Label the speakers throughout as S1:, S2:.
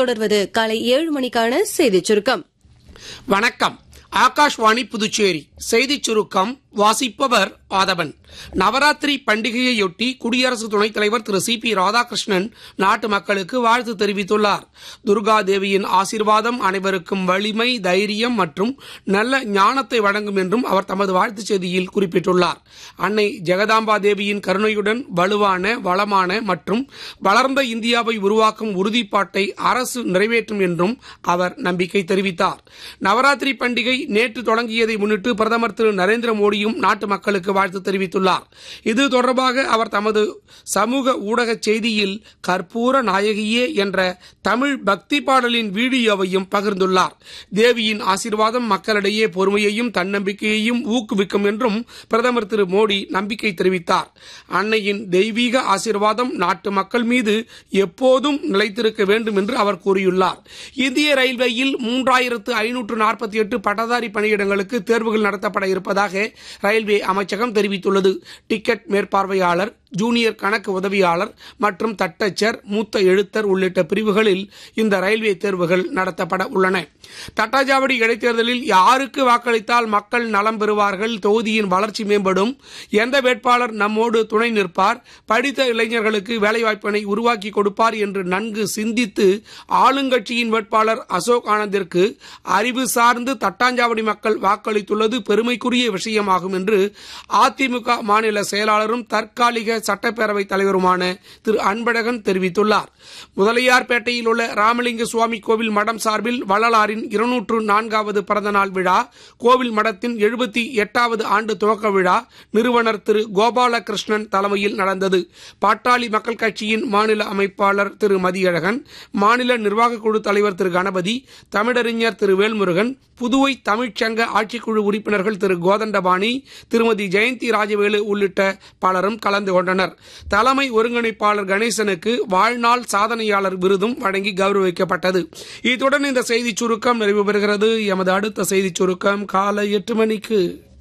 S1: தொடர்வது காலை ஏழு மணிக்கான செய்திச் சுருக்கம்
S2: வணக்கம் ஆகாஷ்வாணி புதுச்சேரி செய்திச் சுருக்கம் வாசிப்பவர் ஆதவன் நவராத்திரி பண்டிகையையொட்டி குடியரசு துணைத் தலைவர் திரு சி பி ராதாகிருஷ்ணன் நாட்டு மக்களுக்கு வாழ்த்து தெரிவித்துள்ளார் துர்கா தேவியின் ஆசீர்வாதம் அனைவருக்கும் வலிமை தைரியம் மற்றும் நல்ல ஞானத்தை வழங்கும் என்றும் அவர் தமது வாழ்த்துச் செய்தியில் குறிப்பிட்டுள்ளார் அன்னை ஜெகதாம்பா தேவியின் கருணையுடன் வலுவான வளமான மற்றும் வளர்ந்த இந்தியாவை உருவாக்கும் உறுதிப்பாட்டை அரசு நிறைவேற்றும் என்றும் அவர் நம்பிக்கை தெரிவித்தார் நவராத்திரி பண்டிகை நேற்று தொடங்கியதை முன்னிட்டு பிரதமர் திரு நரேந்திர மோடியும் நாட்டு மக்களுக்கு வாழ்த்து தெரிவித்துள்ளார் இது தொடர்பாக அவர் தமது சமூக ஊடக செய்தியில் கற்பூர நாயகியே என்ற தமிழ் பக்தி பாடலின் வீடியோவையும் பகிர்ந்துள்ளார் தேவியின் ஆசீர்வாதம் மக்களிடையே பொறுமையையும் தன்னம்பிக்கையையும் ஊக்குவிக்கும் என்றும் பிரதமர் திரு மோடி நம்பிக்கை தெரிவித்தார் அன்னையின் தெய்வீக ஆசீர்வாதம் நாட்டு மக்கள் மீது எப்போதும் நிலைத்திருக்க வேண்டும் என்று அவர் கூறியுள்ளார் இந்திய ரயில்வேயில் மூன்றாயிரத்து ஐநூற்று நாற்பத்தி எட்டு பட்டதாரி பணியிடங்களுக்கு தேர்வுகள் நடத்தப்பட இருப்பதாக ரயில்வே அமைச்சகம் தெரிவித்துள்ளது டிக்கெட் மேற்பார்வையாளர் ஜூனியர் கணக்கு உதவியாளர் மற்றும் தட்டச்சர் மூத்த எழுத்தர் உள்ளிட்ட பிரிவுகளில் இந்த ரயில்வே தேர்வுகள் நடத்தப்பட உள்ளன தட்டாஜாவடி இடைத்தேர்தலில் யாருக்கு வாக்களித்தால் மக்கள் நலம் பெறுவார்கள் தொகுதியின் வளர்ச்சி மேம்படும் எந்த வேட்பாளர் நம்மோடு துணை நிற்பார் படித்த இளைஞர்களுக்கு வேலைவாய்ப்பினை உருவாக்கி கொடுப்பார் என்று நன்கு சிந்தித்து ஆளுங்கட்சியின் வேட்பாளர் அசோக் ஆனந்திற்கு அறிவு சார்ந்து தட்டாஞ்சாவடி மக்கள் வாக்களித்துள்ளது பெருமைக்குரிய விஷயமாகும் என்று அதிமுக மாநில செயலாளரும் தற்காலிக சட்டப்பேரவைத் தலைவருமான திரு அன்பழகன் தெரிவித்துள்ளார் முதலியார்பேட்டையில் உள்ள ராமலிங்க சுவாமி கோவில் மடம் சார்பில் வள்ளலாரின் இருநூற்று நான்காவது பிறந்தநாள் விழா கோவில் மடத்தின் எழுபத்தி எட்டாவது ஆண்டு துவக்க விழா நிறுவனர் திரு கோபாலகிருஷ்ணன் தலைமையில் நடந்தது பாட்டாளி மக்கள் கட்சியின் மாநில அமைப்பாளர் திரு மதியழகன் மாநில நிர்வாக குழு தலைவர் திரு கணபதி தமிழறிஞர் திரு வேல்முருகன் புதுவை தமிழ்ச்சங்க ஆட்சிக்குழு உறுப்பினர்கள் திரு கோதண்டபாணி திருமதி ஜெயந்தி ராஜவேலு உள்ளிட்ட பலரும் கலந்து கொண்டனர் தலைமை ஒருங்கிணைப்பாளர் கணேசனுக்கு வாழ்நாள் சாதனையாளர் விருதும் வழங்கி கௌரவிக்கப்பட்டது இத்துடன் இந்த செய்திச் சுருக்கம் நிறைவு பெறுகிறது எமது அடுத்த செய்திச் சுருக்கம் காலை எட்டு மணிக்கு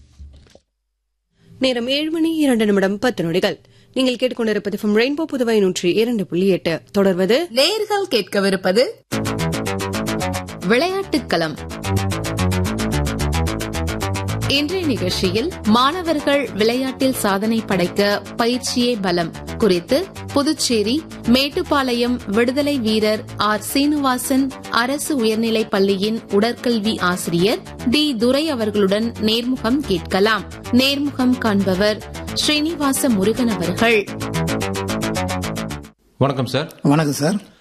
S1: நேரம் ஏழு மணி இரண்டு நிமிடம் பத்து நொடிகள் நீங்கள் கேட்டுக்கொண்டிருப்பது ஃப்ரம் ரெயின்போ புதுவை நூற்றி இரண்டு புள்ளி எட்டு தொடர்வது
S3: நேர்கள் கேட்கவிருப்பது விளையாட்டுக் களம் இன்றைய நிகழ்ச்சியில் மாணவர்கள் விளையாட்டில் சாதனை படைக்க பயிற்சியே பலம் குறித்து புதுச்சேரி மேட்டுப்பாளையம் விடுதலை வீரர் ஆர் சீனிவாசன் அரசு உயர்நிலைப் பள்ளியின் உடற்கல்வி ஆசிரியர் டி துரை அவர்களுடன் நேர்முகம் கேட்கலாம் நேர்முகம் காண்பவர் ஸ்ரீனிவாச முருகன் அவர்கள்
S4: வணக்கம் சார்
S5: வணக்கம் சார்